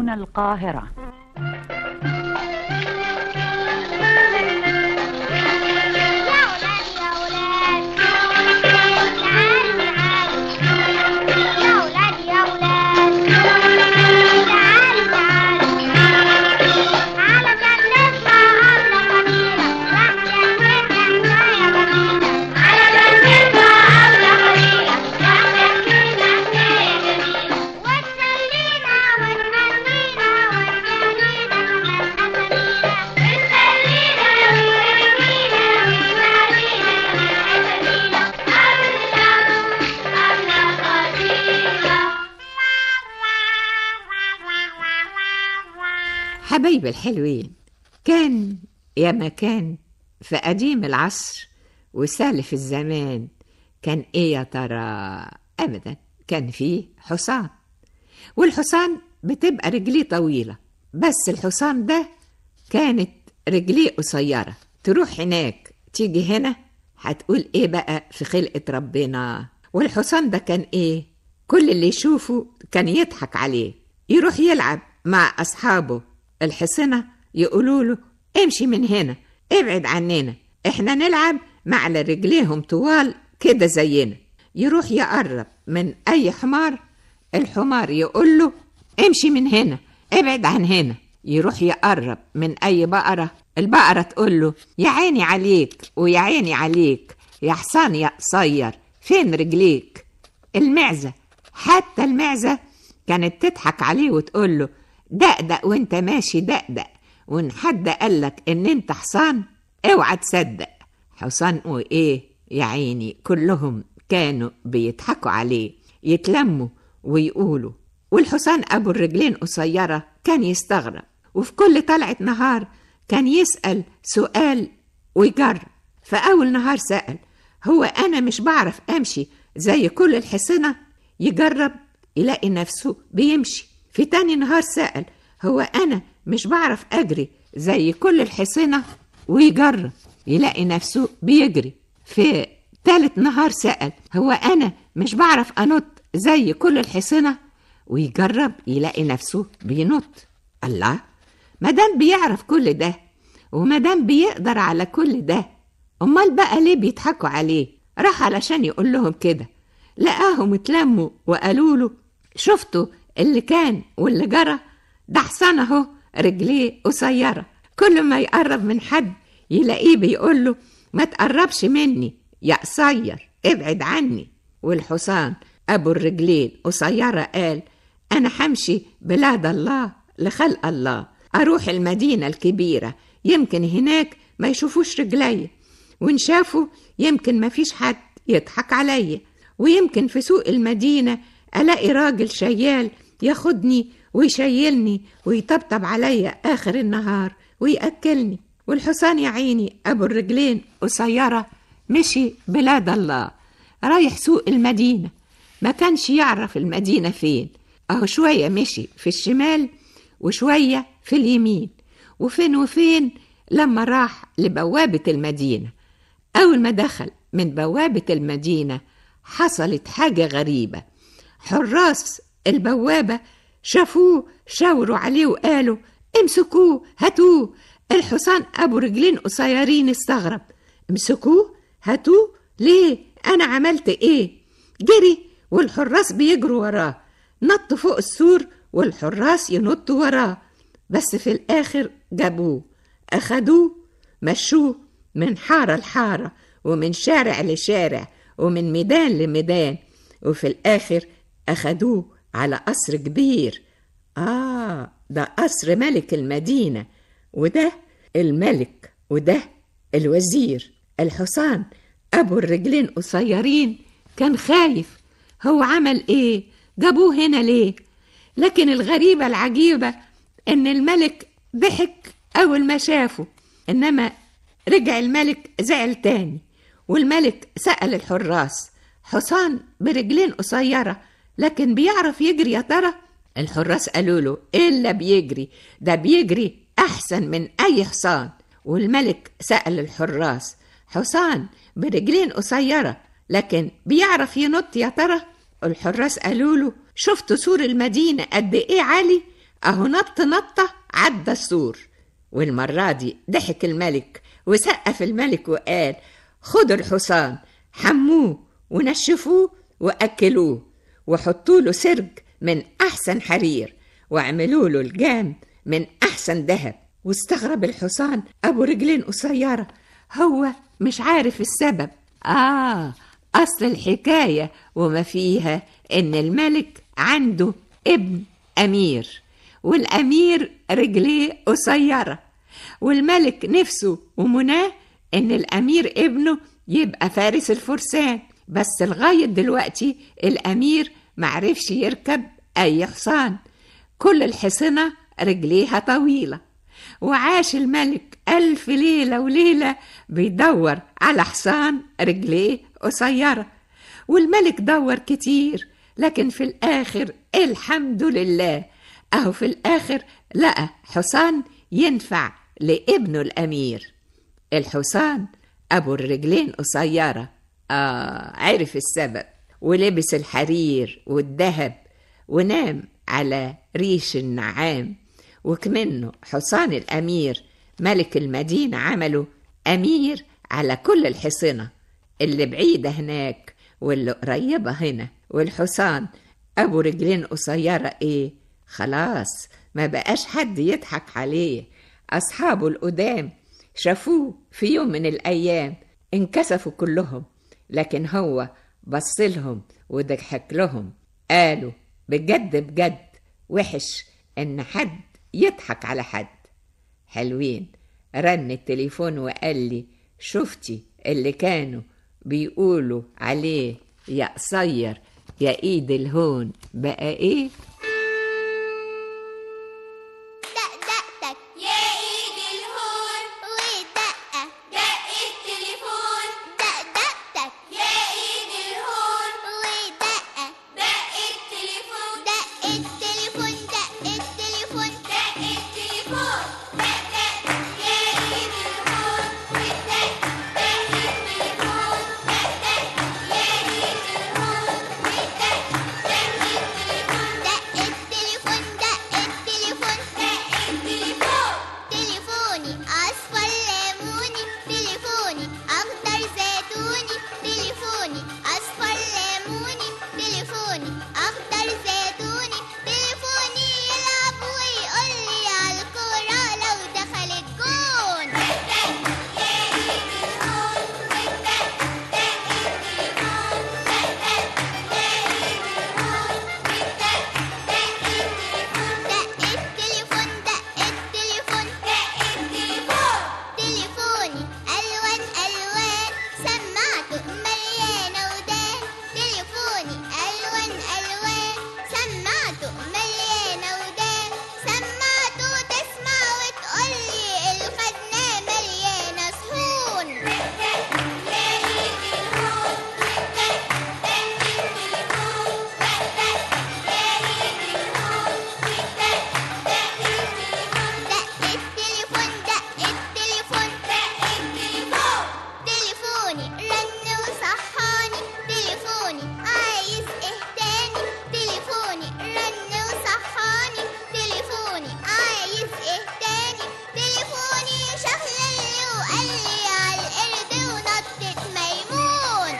هنا القاهرة حبايب الحلوين كان يا مكان في قديم العصر وسالف الزمان كان ايه يا ترى ابدا كان فيه حصان والحصان بتبقى رجليه طويلة بس الحصان ده كانت رجليه قصيرة تروح هناك تيجي هنا هتقول ايه بقى في خلقة ربنا والحصان ده كان ايه كل اللي يشوفه كان يضحك عليه يروح يلعب مع أصحابه الحصنة يقولوا له امشي من هنا ابعد عننا احنا نلعب مع اللي رجليهم طوال كده زينا يروح يقرب من اي حمار الحمار يقول له امشي من هنا ابعد عن هنا يروح يقرب من اي بقرة البقرة تقول له يا عيني عليك ويا عيني عليك يا حصان يا قصير فين رجليك المعزة حتى المعزة كانت تضحك عليه وتقول له دقدق وانت ماشي دقدق وان حد قالك ان انت حصان اوعى تصدق حصان وايه يا عيني كلهم كانوا بيضحكوا عليه يتلموا ويقولوا والحصان ابو الرجلين قصيره كان يستغرب وفي كل طلعه نهار كان يسال سؤال ويجرب فاول نهار سال هو انا مش بعرف امشي زي كل الحصنه يجرب يلاقي نفسه بيمشي في تاني نهار سأل هو أنا مش بعرف أجري زي كل الحصنة ويجرب يلاقي نفسه بيجري في تالت نهار سأل هو أنا مش بعرف أنط زي كل الحصنة ويجرب يلاقي نفسه بينط الله مادام بيعرف كل ده ومادام بيقدر على كل ده أمال بقى ليه بيضحكوا عليه راح علشان يقول لهم كده لقاهم اتلموا وقالوا له شفتوا اللي كان واللي جرى ده حصان اهو رجليه قصيرة كل ما يقرب من حد يلاقيه بيقول له ما تقربش مني يا قصير ابعد عني والحصان أبو الرجلين قصيرة قال أنا حمشي بلاد الله لخلق الله أروح المدينة الكبيرة يمكن هناك ما يشوفوش رجلي وإن شافوا يمكن ما فيش حد يضحك عليا ويمكن في سوق المدينة ألاقي راجل شيال ياخدني ويشيلني ويطبطب عليا آخر النهار ويأكلني والحصان يا عيني أبو الرجلين قصيرة مشي بلاد الله رايح سوق المدينة ما كانش يعرف المدينة فين أهو شوية مشي في الشمال وشوية في اليمين وفين وفين لما راح لبوابة المدينة أول ما دخل من بوابة المدينة حصلت حاجة غريبة حراس البوابة شافوه شاوروا عليه وقالوا امسكوه هاتوه الحصان أبو رجلين قصيرين استغرب امسكوه هاتوه ليه أنا عملت إيه جري والحراس بيجروا وراه نط فوق السور والحراس ينطوا وراه بس في الآخر جابوه أخدوه مشوه من حارة لحارة ومن شارع لشارع ومن ميدان لميدان وفي الآخر أخدوه على قصر كبير آه ده قصر ملك المدينة وده الملك وده الوزير الحصان أبو الرجلين قصيرين كان خايف هو عمل إيه جابوه هنا ليه لكن الغريبة العجيبة إن الملك ضحك أول ما شافه إنما رجع الملك زعل تاني والملك سأل الحراس حصان برجلين قصيرة لكن بيعرف يجري يا ترى الحراس قالوا له إلا بيجري ده بيجري أحسن من أي حصان والملك سأل الحراس حصان برجلين قصيرة لكن بيعرف ينط يا ترى الحراس قالوا له شفتوا سور المدينة قد إيه عالي أهو نط نطة عدى السور والمرة دي ضحك الملك وسقف الملك وقال خدوا الحصان حموه ونشفوه وأكلوه وحطوا له سرج من أحسن حرير واعملوا له الجام من أحسن ذهب واستغرب الحصان أبو رجلين قصيرة هو مش عارف السبب آه أصل الحكاية وما فيها إن الملك عنده ابن أمير والأمير رجليه قصيرة والملك نفسه ومناه إن الأمير ابنه يبقى فارس الفرسان بس لغاية دلوقتي الأمير معرفش يركب أي حصان كل الحصنة رجليها طويلة وعاش الملك ألف ليلة وليلة بيدور على حصان رجليه قصيرة والملك دور كتير لكن في الآخر الحمد لله أهو في الآخر لقى حصان ينفع لابنه الأمير الحصان أبو الرجلين قصيرة آه عرف السبب ولبس الحرير والذهب ونام على ريش النعام وكمنه حصان الأمير ملك المدينة عمله أمير على كل الحصنة اللي بعيدة هناك واللي قريبة هنا والحصان أبو رجلين قصيرة إيه خلاص ما بقاش حد يضحك عليه أصحابه القدام شافوه في يوم من الأيام انكسفوا كلهم لكن هو بصلهم وضحك لهم قالوا بجد بجد وحش إن حد يضحك على حد حلوين رن التليفون وقال لي شفتي اللي كانوا بيقولوا عليه يا قصير يا ايد الهون بقى ايه دق دقتك يا ايد الهون ودقة دق التليفون دق دقتك يا ايد الهون ودقة دق التليفون دق التليفون دق التليفون دق التليفون دق دق يا ايد الهون والدق دق التليفون دق دق يا ايد الهون والدق دق التليفون دق التليفون دق التليفون دق التليفون تليفوني أصفر ليموني تليفوني أخضر زيتوني تليفوني أصفر ليموني تليفوني أخضر زيتوني تليفوني يلعب ويقول لي على الكورة لو دخل الجون دق التليفون دق التليفون تليفوني ألوان ألوان سماعته مليانة ودان تليفوني ألوان ألوان سماعته مليانة ودان سماعته تسمع وتقولي الخزنة مليانة صهون دق التليفون دق التليفون تليفوني رن وصحاني تليفوني عايز ايه تاني تليفوني رن وصحاني تليفوني عايز ايه تاني تليفوني شخللي وقال لي على القرد ونطت ميمون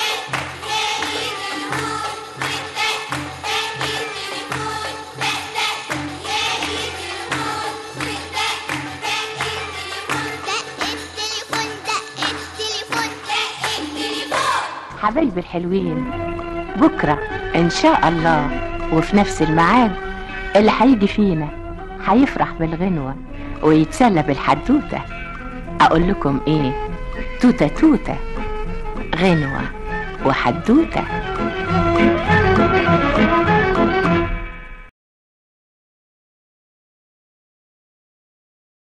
دق التليفون دق التليفون حبايبي الحلوين بكرة إن شاء الله وفي نفس الميعاد اللي هيجي فينا هيفرح بالغنوة ويتسلى بالحدوتة أقول لكم إيه توتة توتة غنوة وحدوتة